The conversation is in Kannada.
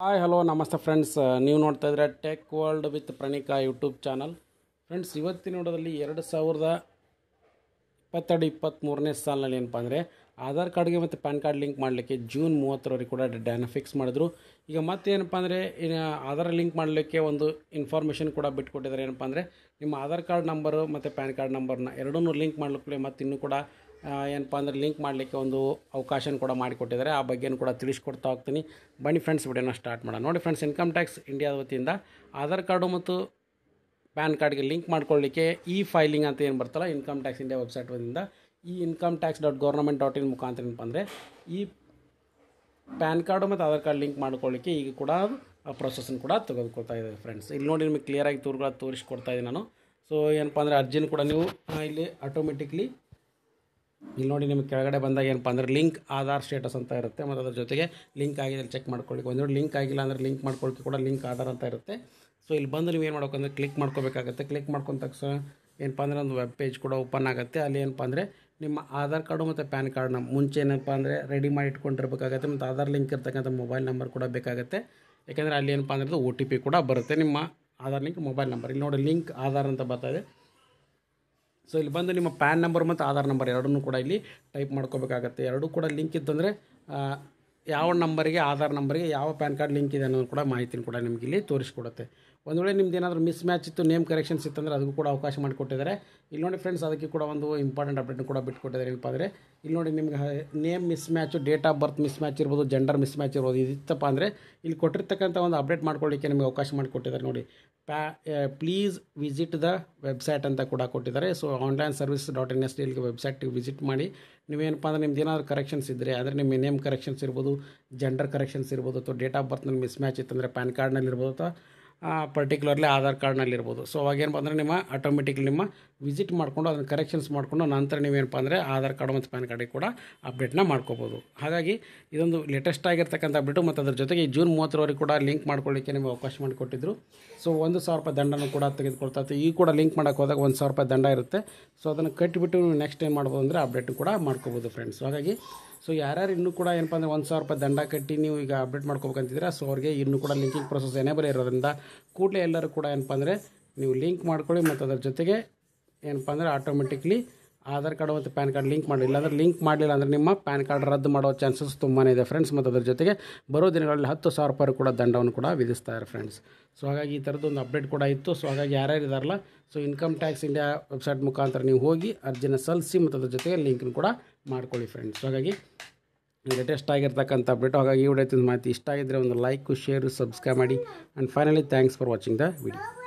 ಹಾಯ್ ಹಲೋ ನಮಸ್ತೆ ಫ್ರೆಂಡ್ಸ್ ನೀವು ನೋಡ್ತಾ ಇದ್ರೆ tech world with Pranika YouTube channel friends ಇವತ್ತಿನ ನೋಡೋದಲ್ಲಿ ಎರಡು ಸಾವಿರದ ಇಪ್ಪತ್ತೆರಡು ಇಪ್ಪತ್ತ್ಮೂರನೇ ಸಾಲಿನಲ್ಲಿ ಏನಪ್ಪ ಅಂದರೆ ಆಧಾರ್ ಕಾರ್ಡ್ಗೆ ಮತ್ತು ಪ್ಯಾನ್ ಕಾರ್ಡ್ ಲಿಂಕ್ ಮಾಡಲಿಕ್ಕೆ ಜೂನ್ ಮೂವತ್ತರವರೆಗೆ ಕೂಡ ಡೇನ ಫಿಕ್ಸ್ ಮಾಡಿದ್ರು ಈಗ ಮತ್ತೇನಪ್ಪ ಅಂದರೆ ಆಧಾರ್ ಲಿಂಕ್ ಮಾಡಲಿಕ್ಕೆ ಒಂದು ಇನ್ಫಾರ್ಮೇಷನ್ ಕೂಡ ಬಿಟ್ಕೊಟ್ಟಿದ್ದಾರೆ ಏನಪ್ಪ ಅಂದರೆ ನಿಮ್ಮ ಆಧಾರ್ ಕಾರ್ಡ್ ನಂಬರು ಮತ್ತು ಪ್ಯಾನ್ ಕಾರ್ಡ್ ನಂಬರ್ನ ಎರಡನ್ನೂ ಲಿಂಕ್ ಮಾಡಲಿಕ್ಕೆ ಮತ್ತು ಇನ್ನೂ ಕೂಡ ಆ, ಏನಪ್ಪ ಅಂದರೆ ಲಿಂಕ್ ಮಾಡಲಿಕ್ಕೆ ಒಂದು ಅವಕಾಶನ ಕೂಡ ಮಾಡಿಕೊಟ್ಟಿದ್ದಾರೆ ಆ ಬಗ್ಗೆನೂ ಕೂಡ ತಿಳಿಸ್ಕೊಡ್ತಾ ಹೋಗ್ತೀನಿ ಬನ್ನಿ ಫ್ರೆಂಡ್ಸ್ ವಿಡಿಯೋನ ಸ್ಟಾರ್ಟ್ ಮಾಡೋಣ ನೋಡಿ ಫ್ರೆಂಡ್ಸ್ ಇನ್ಕಮ್ ಟ್ಯಾಕ್ಸ್ ಇಂಡಿಯಾದ ವತಿಯಿಂದ ಆಧಾರ್ ಕಾರ್ಡು ಮತ್ತು ಪ್ಯಾನ್ ಕಾರ್ಡ್ಗೆ ಲಿಂಕ್ ಮಾಡ್ಕೊಳ್ಳಿಕ್ಕೆ ಈ ಫೈಲಿಂಗ್ ಅಂತ ಏನು ಬರ್ತಲ್ಲ ಇನ್ಕಮ್ ಟ್ಯಾಕ್ಸ್ ಇಂಡಿಯಾ ವೆಬ್ಸೈಟ್ ವತಿಯಿಂದ ಈ income tax dot government dot in ಮುಖಾಂತರ ಏನಪ್ಪ ಅಂದರೆ ಈ ಪ್ಯಾನ್ ಕಾರ್ಡು ಮತ್ತು ಆಧಾರ್ ಕಾರ್ಡ್ ಲಿಂಕ್ ಮಾಡ್ಕೊಳ್ಳಿಕ್ಕೆ ಈಗ ಕೂಡ ಆ ಪ್ರೊಸೆಸನ್ನು ಕೂಡ ತೆಗೆದುಕೊಳ್ತಾ ಇದೆ ಫ್ರೆಂಡ್ಸ್ ಇಲ್ಲಿ ನೋಡಿ ನಿಮಗೆ ಕ್ಲಿಯರಾಗಿ ತೋರ್ಗಳ ತೋರಿಸ್ಕೊಡ್ತಾ ಇದ್ದೀನಿ ನಾನು ಸೊ ಏನಪ್ಪ ಅಂದರೆ ಅರ್ಜಿನ ಕೂಡ ನೀವು ಆ, ಇಲ್ಲಿ ಆಟೋಮೆಟಿಕ್ಲಿ ಇಲ್ಲಿ ನೋಡಿ ನಿಮಗೆ ಕೆಳಗಡೆ ಬಂದಾಗ ಏನಪ್ಪ ಅಂದರೆ ಲಿಂಕ್ ಆಧಾರ್ ಸ್ಟೇಟಸ್ ಅಂತ ಇರುತ್ತೆ ಮತ್ತು ಅದ್ರ ಜೊತೆಗೆ ಲಿಂಕ್ ಆಗಿದೆ ಚೆಕ್ ಮಾಡ್ಕೊಳ್ಳಿ ಒಂದು ವೇಳೆ ಲಿಂಕ್ ಆಗಿಲ್ಲ ಅಂದರೆ ಲಿಂಕ್ ಮಾಡ್ಕೊಳ್ಳಿಕ್ಕೆ ಕೂಡ ಲಿಂಕ್ ಆಧಾರ್ ಅಂತ ಇರುತ್ತೆ ಸೊ ಇಲ್ಲಿ ಬಂದು ನೀವು ಏನು ಮಾಡ್ಬೇಕಂದ್ರೆ ಕ್ಲಿಕ್ ಮಾಡ್ಕೋಬೇಕಾಗುತ್ತೆ ಕ್ಲಿಕ್ ಮಾಡ್ಕೊಂಡ ತಕ್ಷಣ ಏನಪ್ಪ ಅಂದರೆ ಒಂದು ವೆಬ್ ಪೇಜ್ ಕೂಡ ಓಪನ್ ಆಗುತ್ತೆ ಅಲ್ಲಿ ಏನಪ್ಪ ಅಂದರೆ ನಿಮ್ಮ ಆಧಾರ್ ಕಾರ್ಡು ಮತ್ತು ಪ್ಯಾನ್ ಕಾರ್ಡ್ನ ಮುಂಚೆ ಏನಪ್ಪ ಅಂದರೆ ರೆಡಿ ಮಾಡಿ ಇಟ್ಕೊಂಡಿರ್ಬೇಕಾಗತ್ತೆ ಮತ್ತು ಆಧಾರ್ ಲಿಂಕ್ ಇರ್ತಕ್ಕಂಥ ಮೊಬೈಲ್ ನಂಬರ್ ಕೂಡ ಬೇಕಾಗುತ್ತೆ ಯಾಕೆಂದರೆ ಅಲ್ಲಿ ಏನಪ್ಪ ಅಂದರೆ ಒ ಟಿ ಪಿ ಕೂಡ ಬರುತ್ತೆ ನಿಮ್ಮ ಆಧಾರ್ ಲಿಂಕ್ ಮೊಬೈಲ್ ನಂಬರ್ ಇಲ್ಲಿ ನೋಡಿ ಲಿಂಕ್ ಆಧಾರ್ ಅಂತ ಬರ್ತಾ ಇದೆ ಸೊ ಇಲ್ಲಿ ಬಂದು ನಿಮ್ಮ ಪ್ಯಾನ್ ನಂಬರ್ ಮತ್ತು ಆಧಾರ್ ನಂಬರ್ ಎರಡನ್ನೂ ಕೂಡ ಇಲ್ಲಿ ಟೈಪ್ ಮಾಡ್ಕೋಬೇಕಾಗತ್ತೆ ಎರಡೂ ಕೂಡ ಲಿಂಕ್ ಇತ್ತಂದರೆ ಆ, ಯಾವ ನಂಬರಿಗೆ ಆಧಾರ್ ನಂಬರಿಗೆ ಯಾವ ಪ್ಯಾನ್ ಕಾರ್ಡ್ ಲಿಂಕ್ ಇದೆ ಅನ್ನೋದು ಕೂಡ ಮಾಹಿತಿನ ಕೂಡ ನಿಮಗೆ ಇಲ್ಲಿ ತೋರಿಸ್ಕೊಡುತ್ತೆ ಒಂದು ವೇಳೆ ನಿಮ್ದು ಏನಾದರೂ ಮಿಸ್ ಮ್ಯಾಚ್ ಇತ್ತು ನೇಮ್ ಕರೆಕ್ಷನ್ಸ್ ಇತ್ತಂದರೆ ಅದಕ್ಕೂ ಕೂಡ ಅವಕಾಶ ಮಾಡಿಕೊಟ್ಟಿದ್ದಾರೆ ಇಲ್ಲಿ ನೋಡಿ ಫ್ರೆಂಡ್ಸ್ ಅದಕ್ಕೆ ಕೂಡ ಒಂದು ಇಂಪಾರ್ಟೆಂಟ್ ಅಪ್ಡೇಟ್ ಕೂಡ ಬಿಟ್ಕೊಟ್ಟಿದ್ದಾರೆ ಏನಪ್ಪ ಅಂದರೆ ಇಲ್ಲಿ ನೋಡಿ ನಿಮ್ಗೆ name mismatch date of birth mismatch ಇರ್ಬೋದು ಜೆಂಡರ್ ಮಿಸ್ ಮ್ಯಾಚ್ ಇರ್ಬೋದು ಇದಿತ್ತಪ್ಪ ಅಂದರೆ ಇಲ್ಲಿ ಕೊಟ್ಟಿರ್ತಕ್ಕಂಥ ಒಂದು ಅಪ್ಡೇಟ್ ಮಾಡ್ಕೊಳ್ಳಿಕ್ಕೆ ನಿಮಗೆ ಅವಕಾಶ ಮಾಡಿಕೊಟ್ಟಿದ್ದಾರೆ ನೋಡಿ ಪ್ಯಾ ಪ್ಲೀಸ್ ವಿಸಿಟ್ ದ ವೆಬ್ಸೈಟ್ ಅಂತ ಕೂಡ ಕೊಟ್ಟಿದ್ದಾರೆ so online service dot in S ಇಲ್ಲಿಗೆ ವೆಬ್ಸೈಟ್ಗೆ ವಿಸಿಟ್ ಮಾಡಿ ನೀವೇನಪ್ಪ ಅಂದರೆ ನಿಮ್ದು ಏನಾದರೂ ಕರೆಕ್ಷನ್ಸ್ ಇದ್ದರೆ ಅಂದರೆ ನಿಮ್ಮ ನೇಮ್ ಕರೆಕ್ಷನ್ಸ್ ಇರ್ಬೋದು ಜೆಂಡರ್ ಕರೆಕ್ಷನ್ಸ್ ಇರ್ಬೋದು ಅಥವಾ ಡೇಟ್ ಆಫ್ ಬರ್ತ್ನಲ್ಲಿ ಮಿಸ್ ಮ್ಯಾಚ್ ಇತ್ತಂದರೆ ಪ್ಯಾನ್ ಕಾರ್ಡ್ನಲ್ಲಿ ಇರ್ಬೋದು ಅಥವಾ ಪರ್ಟಿಕ್ಯುಲರ್ಲಿ ಆಧಾರ್ ಕಾರ್ಡ್ನಲ್ಲಿ ಇರ್ಬೋದು ಸೊ ಅವಾಗೇನಪ್ಪ ಅಂದರೆ ನಿಮ್ಮ ಆಟೋಮೆಟಿಕ್ಲಿ ನಿಮ್ಮ ವಿಸಿಟ್ ಮಾಡಿಕೊಂಡು ಅದನ್ನು ಕರೆಕ್ಷನ್ಸ್ ಮಾಡಿಕೊಂಡು ನಂತರ ನೀವೇನಪ್ಪ ಅಂದರೆ ಆಧಾರ್ ಕಾರ್ಡ್ ಮತ್ತು ಪ್ಯಾನ್ ಕಾರ್ಡಿಗೆ ಕೂಡ ಅಪ್ಡೇಟ್ನ ಮಾಡ್ಕೋಬೋದು ಹಾಗಾಗಿ ಇದೊಂದು ಲೇಟೆಸ್ಟ್ ಆಗಿರ್ತಕ್ಕಂಥ ಅಪ್ಡೇಟು ಮತ್ತು ಅದ್ರ ಜೊತೆಗೆ ಈ ಜೂನ್ ಮೂವತ್ತರವರೆಗೆ ಕೂಡ ಲಿಂಕ್ ಮಾಡ್ಕೊಳ್ಳಿಕ್ಕೆ ನಿಮಗೆ ಅವಕಾಶ ಮಾಡಿಕೊಟ್ಟಿದ್ರು ಸೊ ಒಂದು ಸಾವಿರ ರೂಪಾಯಿ ದಂಡನೂ ಕೂಡ ತೆಗೆದುಕೊಳ್ತಾ ಇತ್ತು ಈ ಕೂಡ ಲಿಂಕ್ ಮಾಡೋಕೆ ಹೋದಾಗ ಒಂದು ಸಾವಿರ ರೂಪಾಯಿ ದಂಡ ಇರುತ್ತೆ ಸೊ ಅದನ್ನು ಕಟ್ಟಿಬಿಟ್ಟು ನೀವು ನೆಕ್ಸ್ಟ್ ಏನು ಮಾಡ್ಬೋದು ಅಂದರೆ ಅಪ್ಡೇಟ್ ಕೂಡ ಮಾಡ್ಕೋಬೋದು ಫ್ರೆಂಡ್ಸ್ ಹಾಗಾಗಿ ಸೊ ಯಾರ್ಯಾರು ಇನ್ನೂ ಕೂಡ ಏನಪ್ಪ ಅಂದರೆ ಒಂದು ಸಾವಿರ ರೂಪಾಯಿ ದಂಡ ಕಟ್ಟಿ ನೀವು ಈಗ ಅಪ್ಡೇಟ್ ಮಾಡ್ಕೋಬೇಕಂತಿದ್ರೆ ಸೊ ಅವ್ರಿಗೆ ಇನ್ನೂ ಕೂಡ ಲಿಂಕಿಂಗ್ ಪ್ರೊಸೆಸ್ ಎನೇಬಲ್ ಇರೋದ್ರಿಂದ ಕೂಡಲೇ ಎಲ್ಲರೂ ಕೂಡ ಏನಪ್ಪ ಅಂದರೆ ನೀವು ಲಿಂಕ್ ಮಾಡ್ಕೊಳ್ಳಿ ಮತ್ತು ಅದ್ರ ಜೊತೆಗೆ ಏನಪ್ಪ ಅಂದರೆ ಆಟೋಮೆಟಿಕ್ಲಿ ಆಧಾರ್ ಕಾರ್ಡ್ ಮತ್ತು ಪ್ಯಾನ್ ಕಾರ್ಡ್ ಲಿಂಕ್ ಮಾಡಿ ಇಲ್ಲಾಂದ್ರೆ ಲಿಂಕ್ ಮಾಡಲಿಲ್ಲ ಅಂದರೆ ನಿಮ್ಮ ಪ್ಯಾನ್ ಕಾರ್ಡ್ ರದ್ದು ಮಾಡೋ ಚಾನ್ಸಸ್ ತುಂಬಾ ಇದೆ ಫ್ರೆಂಡ್ಸ್ ಮತ್ತು ಅದ್ರ ಜೊತೆಗೆ ಬರೋ ದಿನಗಳಲ್ಲಿ ಹತ್ತು ಸಾವಿರ ರೂಪಾಯಿ ಕೂಡ ದಂಡವನ್ನು ಕೂಡ ವಿಧಿಸ್ತಾರೆ ಫ್ರೆಂಡ್ಸ್ ಸೊ ಹಾಗಾಗಿ ಈ ಥರದ್ದು ಒಂದು ಅಪ್ಡೇಟ್ ಕೂಡ ಇತ್ತು ಸೊ ಹಾಗಾಗಿ ಯಾರ್ಯಾರು ಇದಾರಲ್ಲ so income tax India website ಮುಖಾಂತರ ನೀವು ಹೋಗಿ ಅರ್ಜಿನ ಸಲ್ಲಿಸಿ ಮತ್ತು ಅದ್ರ ಜೊತೆಗೆ ಲಿಂಕ್ನ ಕೂಡ ಮಾಡ್ಕೊಳ್ಳಿ ಫ್ರೆಂಡ್ಸ್ ಸೊ ಹಾಗಾಗಿ ಲೇಟೆಸ್ಟ್ ಆಗಿರ್ತಕ್ಕಂಥ ಅಪ್ಡೇಟ್ ಹಾಗಾಗಿ ಈ ವಿಡಿಯೋ ಮಾಹಿತಿ ಇಷ್ಟ ಆಗಿದ್ದರೆ ಒಂದು ಲೈಕ್ ಶೇರು ಸಬ್ಸ್ಕ್ರೈಬ್ ಮಾಡಿ and finally thanks for watching the video